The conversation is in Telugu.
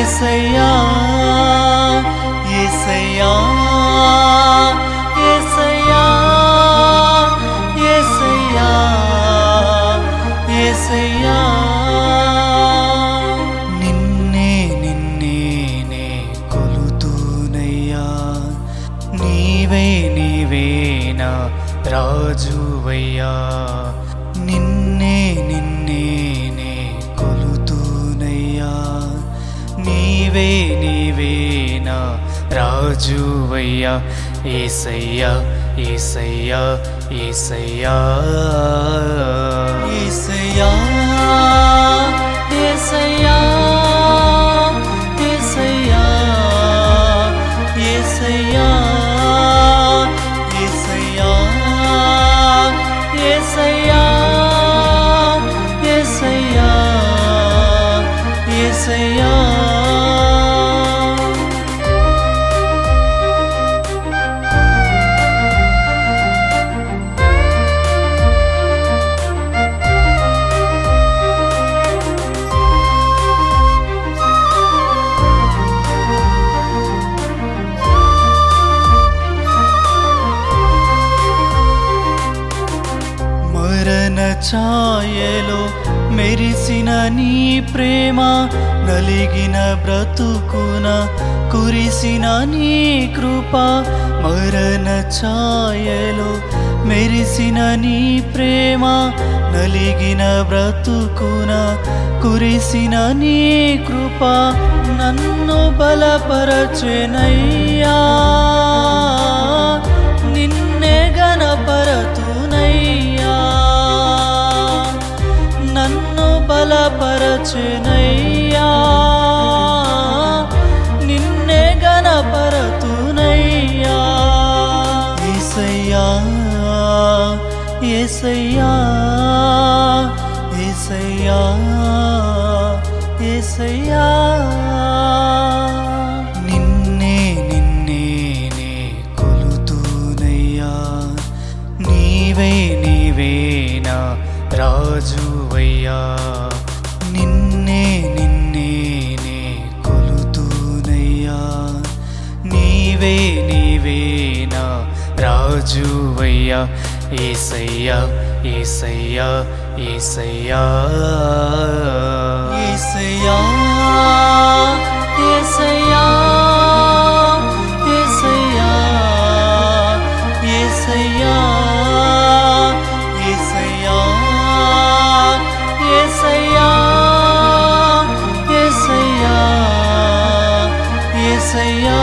ఏసయ్యా ఏసయ్యా ఏసయ్యా ఏసయ్యా ఏసయ్యా నిన్నే నిన్నే నే కొలుతూనయ్యా నీవే నీవేనా రాజువయ్యా నిన్నే నిన్నే నే కొలుతూనయ్యా నీవే నీవేనా రాజువయ్యా ఏసయ్యా ఏసయ్యా ఏసయ్యా ఏసయ్యా ఏసయ్యా ఏసయ్యా ఏసయ్యా ఏసయ్యా ఏసయ్యా ఏసయ్యా ఏసయ్యా మరణ ఛాయలో మెరిసిన నీ ప్రేమ నలిగిన బ్రతుకున కురిసిన నీ కృప మరణ ఛాయలో మెరిసిన నీ ప్రేమ నలిగిన బ్రతుకున కురిసిన నీ కృప నన్ను బలపరచెనయ్యా నిన్నే గణపరతునయ్యా నన్ను బలపరచెనయ్యా నిన్నే గణపరతునయ్యా ఏసయ్యా ఏసయ్యా ఏసయ్యా ఏసయ్యా నిన్నే నిన్నే నే కొలుతూనయ్యా నీవే నీవేనా రాజువయ్యా నిన్నే నిన్నే నే కొలుతూనయ్యా నీవే నీవేనా రాజువయ్యా ఏసయ్యా ఏసయ్యా ఏసయ్యా ఏసయ్యా ఏసయ్యా ఏసయ్యా ఏసయ్యా ఏసయ్యా ఏసయ్యా ఏసయ్యా ఏసయ్యా